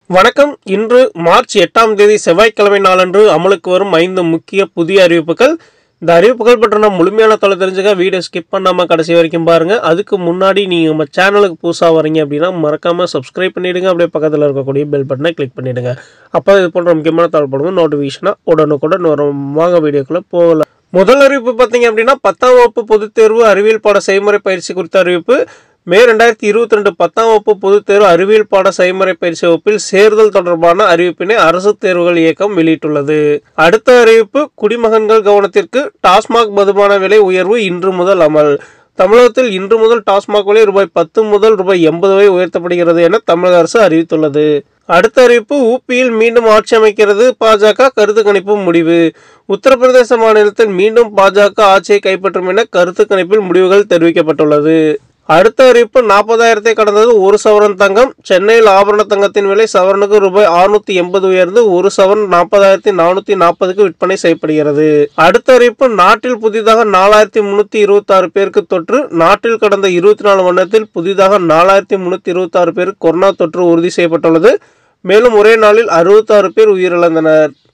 வணக்கம் இன்று மார்ச் எட்டாம் தேதி செவ்வாய்க்கிழமை நாளன்று அமலுக்கு வரும் ஐந்து முக்கிய புதிய அறிவிப்புகள் இந்த அறிவிப்புகள் பற்றின முழுமையான தொலை தெரிஞ்சுக்க வீடியோ ஸ்கிப் பண்ணாமல் கடைசி வரைக்கும் பாருங்கள் அதுக்கு முன்னாடி நீங்கள் நம்ம சேனலுக்கு புதுசாக வரீங்க அப்படின்னா மறக்காமல் சப்ஸ்கிரைப் பண்ணிவிடுங்க அப்படியே பக்கத்தில் இருக்கக்கூடிய பெல் பட்டனை கிளிக் பண்ணிவிடுங்க அப்போ இது போன்ற முக்கியமான தகவல்படும் நோட்டிஃபிகேஷனாக உடனுக்குடன் வரும் வாங்க வீடியோக்குள்ளே போகலாம் முதல் அறிவிப்பு பார்த்தீங்க அப்படின்னா பத்தாம் வகுப்பு பொதுத் தேர்வு அறிவியல் பாட செய்முறை பயிற்சி குறித்த அறிவிப்பு மே ரெண்டாயிரத்தி இருபத்தி ரெண்டு பத்தாம் வகுப்பு பொதுத் தேர்வு அறிவியல் பாட செய்முறை பயிற்சி வகுப்பில் சேர்தல் தொடர்பான அறிவிப்பினை அரசு தேர்வுகள் இயக்கம் வெளியிட்டுள்ளது அடுத்த அறிவிப்பு குடிமகன்கள் கவனத்திற்கு டாஸ்மாக் மதுபான விலை உயர்வு இன்று முதல் அமல் தமிழகத்தில் இன்று முதல் டாஸ்மாக் விலை ரூபாய் பத்து முதல் ரூபாய் எண்பது வரை உயர்த்தப்படுகிறது என தமிழக அரசு அறிவித்துள்ளது அடுத்த அறிவிப்பு ஊபியில் மீண்டும் ஆட்சி அமைக்கிறது பாஜக கருத்து கணிப்பு முடிவு உத்தரப்பிரதேச மாநிலத்தில் மீண்டும் பாஜக ஆட்சியை கைப்பற்றும் என கருத்து கணிப்பில் முடிவுகள் தெரிவிக்கப்பட்டுள்ளது அடுத்த அறிவிப்பு நாற்பதாயிரத்தை கடந்தது ஒரு சவரன் தங்கம் சென்னையில் ஆபரண தங்கத்தின் விலை சவரனுக்கு ரூபாய் அறுநூத்தி எண்பது உயர்ந்து ஒரு சவரன் நாற்பதாயிரத்தி நானூத்தி நாற்பதுக்கு விற்பனை செய்யப்படுகிறது அடுத்த அறிவிப்பு நாட்டில் புதிதாக நாலாயிரத்தி முன்னூத்தி இருபத்தி ஆறு பேருக்கு தொற்று நாட்டில் கடந்த இருபத்தி நாலு வருடத்தில் புதிதாக நாலாயிரத்தி முன்னூத்தி இருபத்தி ஆறு பேருக்கு கொரோனா தொற்று உறுதி செய்யப்பட்டுள்ளது மேலும் ஒரே நாளில் அறுபத்தாறு பேர் உயிரிழந்தனர்